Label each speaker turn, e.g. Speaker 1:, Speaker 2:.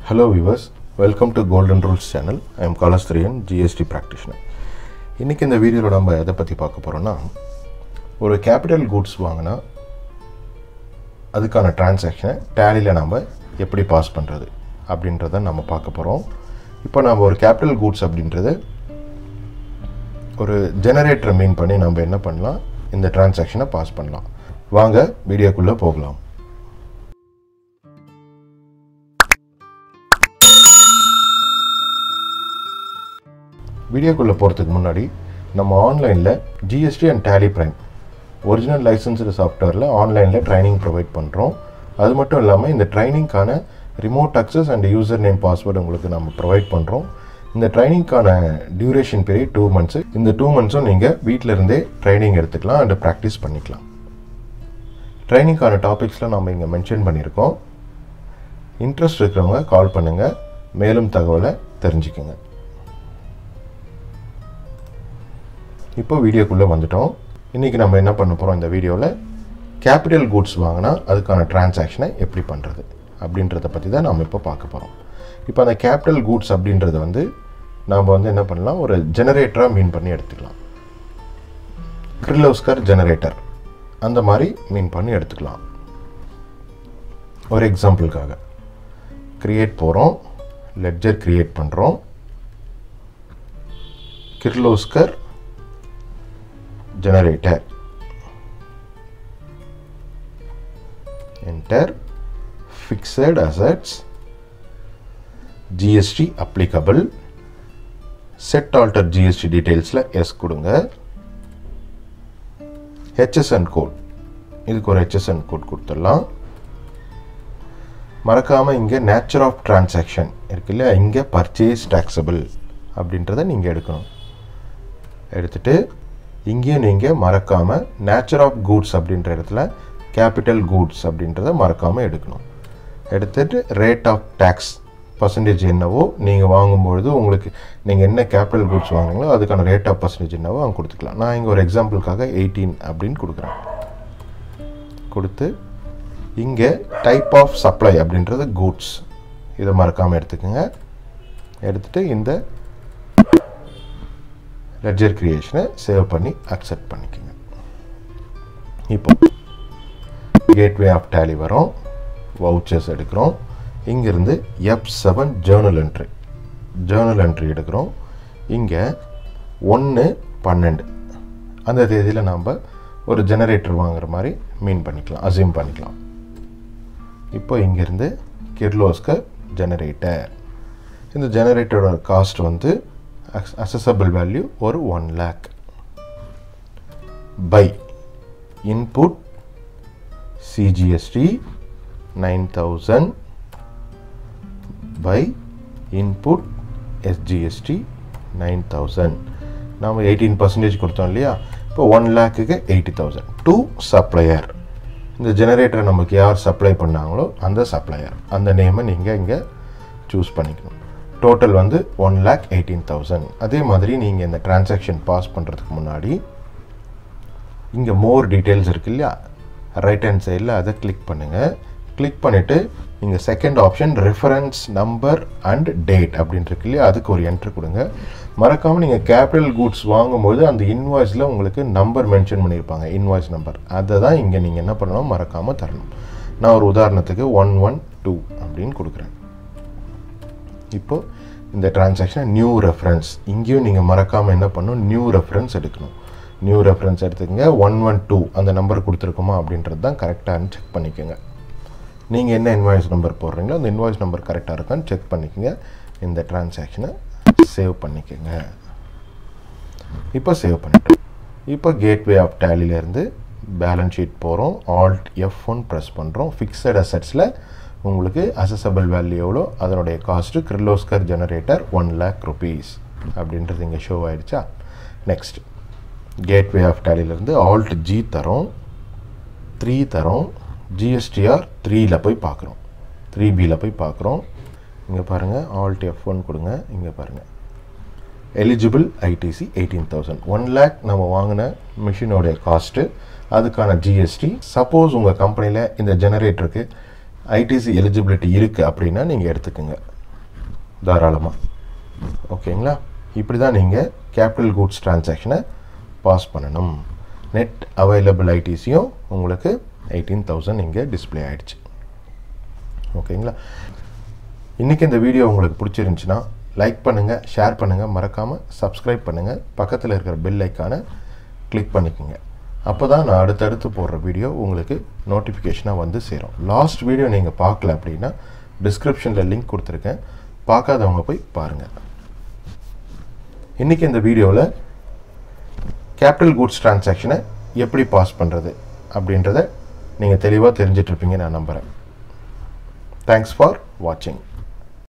Speaker 1: Hello viewers, welcome to Golden Rules channel. I am Kalasthriyan, GST practitioner. இன்றைக்கி இந்த வீடியோவில் நம்ம எதை பற்றி பார்க்க போகிறோன்னா ஒரு கேபிட்டல் குட்ஸ் வாங்கினா அதுக்கான டிரான்சாக்ஷனை டேலியில் நம்ம எப்படி பாஸ் பண்ணுறது அப்படின்றத நம்ம பார்க்க போகிறோம் இப்போ நம்ம ஒரு கேபிட்டல் குட்ஸ் அப்படின்றது ஒரு ஜெனரேட்டரை மீன் பண்ணி நம்ம என்ன பண்ணலாம் இந்த டிரான்சாக்ஷனை பாஸ் பண்ணலாம் வாங்க வீடியோக்குள்ளே போகலாம் வீடியோக்குள்ளே போகிறதுக்கு முன்னாடி நம்ம ஆன்லைனில் GST and Tally Prime original licensed சாஃப்ட்வேரில் ஆன்லைனில் ட்ரைனிங் ப்ரொவைட் பண்ணுறோம் அது மட்டும் இல்லாமல் இந்த ட்ரைனிங்க்கான remote access and user name password உங்களுக்கு நம்ம ப்ரொவைட் பண்ணுறோம் இந்த ட்ரைனிங்க்கான டியூரேஷன் பீரியட் டூ மந்த்ஸு இந்த டூ மந்த்ஸும் நீங்கள் வீட்டில் இருந்தே ட்ரைனிங் எடுத்துக்கலாம் அண்ட் ப்ராக்டிஸ் பண்ணிக்கலாம் ட்ரைனிங்க்கான டாபிக்ஸ்லாம் நம்ம இங்கே மென்ஷன் பண்ணியிருக்கோம் இன்ட்ரெஸ்ட் இருக்கிறவங்க கால் பண்ணுங்கள் மேலும் தகவலை தெரிஞ்சுக்கோங்க இப்போ வீடியோக்குள்ளே வந்துட்டோம் இன்றைக்கி நம்ம என்ன பண்ண போகிறோம் இந்த வீடியோவில் கேபிட்டல் குட்ஸ் வாங்கினா அதுக்கான டிரான்சாக்ஷனை எப்படி பண்ணுறது அப்படின்றத பற்றி தான் நம்ம இப்போ பார்க்க போகிறோம் இப்போ அந்த கேபிட்டல் குட்ஸ் அப்படின்றத வந்து நாம் வந்து என்ன பண்ணலாம் ஒரு ஜெனரேட்டராக மீன் பண்ணி எடுத்துக்கலாம் கிரிலோஸ்கர் ஜெனரேட்டர் அந்த மாதிரி மீன் பண்ணி எடுத்துக்கலாம் ஒரு எக்ஸாம்பிளுக்காக க்ரியேட் போகிறோம் லெட்ஜர் க்ரியேட் பண்ணுறோம் Kirloskar generator enter fixed assets GST applicable set alter GST detailsல S கொடுங்க HSN code இதுக்கு ஒரு HSN code கொடுத்துடலாம் மறக்காம இங்க நேச்சர் ஆஃப் டிரான்சாக்ஷன் இருக்கு இல்லையா இங்க பர்ச்சேஸ் டாக்ஸபிள் அப்படின்றத நீங்க எடுக்கணும் எடுத்துட்டு இங்கேயும் நீங்கள் மறக்காமல் நேச்சர் ஆஃப் கூட்ஸ் அப்படின்ற இடத்துல கேபிட்டல் கூட்ஸ் அப்படின்றத மறக்காமல் எடுக்கணும் எடுத்துட்டு ரேட் ஆஃப் டேக்ஸ் பர்சன்டேஜ் என்னவோ நீங்கள் வாங்கும்பொழுது உங்களுக்கு நீங்கள் என்ன கேபிட்டல் கூட்ஸ் வாங்குறீங்களோ அதுக்கான ரேட் ஆஃப் பர்சன்டேஜ் என்னவோ அங்கே கொடுத்துக்கலாம் நான் இங்கே ஒரு எக்ஸாம்பிளுக்காக எயிட்டீன் அப்படின்னு கொடுக்குறேன் கொடுத்து இங்கே டைப் ஆஃப் சப்ளை அப்படின்றது கூட்ஸ் இதை மறக்காமல் எடுத்துக்கோங்க எடுத்துகிட்டு இந்த லெட்ஜர் கிரியேஷனை சேவ் பண்ணி அக்செப்ட் பண்ணிக்கோங்க இப்போ கேட்வே ஆஃப் டேலி வரும் வவுச்சர்ஸ் எடுக்கிறோம் இங்கேருந்து F seven journal entry journal entry எடுக்கிறோம் இங்கே ஒன்று பன்னெண்டு அந்த தேதியில் நாம் ஒரு ஜெனரேட்டர் வாங்குற மாதிரி மீன் பண்ணிக்கலாம் அசியூம் பண்ணிக்கலாம் இப்போ இங்கேருந்து கிர்லோஸ்கர் ஜெனரேட்டர் இந்த ஜெனரேட்டரோட காஸ்ட் வந்து accessible value ஒரு 1 lakh by input CGST 9000 by input SGST 9000 நாம் எயிட்டீன் பர்சன்டேஜ் கொடுத்தோம் இல்லையா இப்போ ஒன் லேக்குக்கு எயிட்டி தௌசண்ட் டூ சப்ளையர் இந்த ஜெனரேட்டரை நமக்கு யார் சப்ளை பண்ணாங்களோ அந்த சப்ளையர் அந்த நேமை நீங்கள் இங்கே சூஸ் பண்ணிக்கணும் டோட்டல் வந்து ஒன் லேக் எயிட்டீன் தௌசண்ட் அதே மாதிரி நீங்கள் இந்த டிரான்சாக்ஷன் பாஸ் பண்ணுறதுக்கு முன்னாடி இங்கே மோர் டீட்டெயில்ஸ் இருக்கு இல்லையா ரைட் ஹேண்ட் சைடில் அதை கிளிக் பண்ணுங்கள் கிளிக் பண்ணிவிட்டு இங்கே second option reference number and date அப்படின்னு இருக்கு இல்லையா அதுக்கு ஒரு என்ட்ரு கொடுங்க மறக்காமல் நீங்கள் கேபிட்டல் கூட்ஸ் வாங்கும்போது அந்த இன்வாய்ஸில் உங்களுக்கு நம்பர் மென்ஷன் பண்ணியிருப்பாங்க இன்வாய்ஸ் நம்பர் அதை தான் இங்கே நீங்கள் என்ன பண்ணணும் மறக்காமல் தரணும் நான் ஒரு உதாரணத்துக்கு ஒன் ஒன் டூ அப்படின்னு கொடுக்குறேன் இப்போ இந்த டிரான்சாக்ஷன் நியூ ரெஃபரன்ஸ் இங்கேயும் நீங்கள் மறக்காமல் என்ன பண்ணணும் நியூ ரெஃபரன்ஸ் எடுக்கணும் நியூ ரெஃபரன்ஸ் எடுத்துக்கங்க ஒன் ஒன் டூ அந்த நம்பர் கொடுத்துருக்குமா அப்படின்றது தான் கரெக்டானு செக் பண்ணிக்கோங்க நீங்கள் என்ன இன்வாய்ஸ் நம்பர் போடுறீங்களோ அந்த இன்வாய்ஸ் நம்பர் கரெக்டாக இருக்கான்னு செக் பண்ணிக்கோங்க இந்த டிரான்சாக்ஷனை சேவ் பண்ணிக்கோங்க இப்போ சேவ் பண்ணிட்டோம் இப்போ கேட்வே ஆஃப் டேலியிலேருந்து பேலன்ஸ் ஷீட் போகிறோம் ஆல்ட் எஃப் ஒன் ப்ரெஸ் பண்ணுறோம் ஃபிக்ஸட் அசட்ஸில் உங்களுக்கு அசசபிள் வேல்யூ எவ்வளோ அதனுடைய cost Kirloskar generator one lakh rupees அப்படின்றது இங்கே ஷோ ஆகிடுச்சா நெக்ஸ்ட் கேட்வே ஆஃப் டேலியிலேருந்து ஆல்ட் ஜி தரோம் த்ரீ தரோம் ஜிஎஸ்டிஆர் த்ரீயில் போய் பார்க்குறோம் த்ரீ பியில் போய் பார்க்குறோம் இங்கே பாருங்கள் ஆல்ட் எஃப் ஒன் கொடுங்க இங்கே பாருங்கள் eligible ITC eighteen thousand one lakh நம்ம வாங்கின மிஷினோடைய காஸ்ட்டு அதுக்கான ஜிஎஸ்டி சப்போஸ் உங்கள் கம்பெனியில் இந்த ஜெனரேட்டருக்கு ஐடிசி எலிஜிபிலிட்டி இருக்குது அப்படின்னா நீங்கள் எடுத்துக்கோங்க தாராளமாக ஓகேங்களா இப்படி தான் நீங்கள் கேபிட்டல் கூட்ஸ் டிரான்சாக்ஷனை பாஸ் பண்ணணும் நெட் அவைலபிள் ஐடிஸையும் உங்களுக்கு எயிட்டீன் தௌசண்ட் இங்கே டிஸ்பிளே ஆகிடுச்சு ஓகேங்களா இன்றைக்கி இந்த வீடியோ உங்களுக்கு பிடிச்சிருந்துச்சின்னா லைக் பண்ணுங்கள் ஷேர் பண்ணுங்கள் மறக்காமல் சப்ஸ்கிரைப் பண்ணுங்கள் பக்கத்தில் இருக்கிற பெல் ஐக்கானை கிளிக் பண்ணிக்கோங்க அப்போ தான் நான் அடுத்தடுத்து போடுற வீடியோ உங்களுக்கு நோட்டிஃபிகேஷனாக வந்து சேரும் லாஸ்ட் வீடியோ நீங்கள் பார்க்கல அப்படின்னா டிஸ்கிரிப்ஷனில் லிங்க் கொடுத்துருக்கேன் பார்க்காதவங்க போய் பாருங்கள் இன்றைக்கி இந்த வீடியோவில் கேபிட்டல் கூட்ஸ் டிரான்சாக்ஷனை எப்படி பாஸ் பண்ணுறது அப்படின்றத நீங்கள் தெளிவாக தெரிஞ்சிட்ருப்பீங்க நான் நம்புகிறேன் தேங்க்ஸ் ஃபார் வாட்சிங்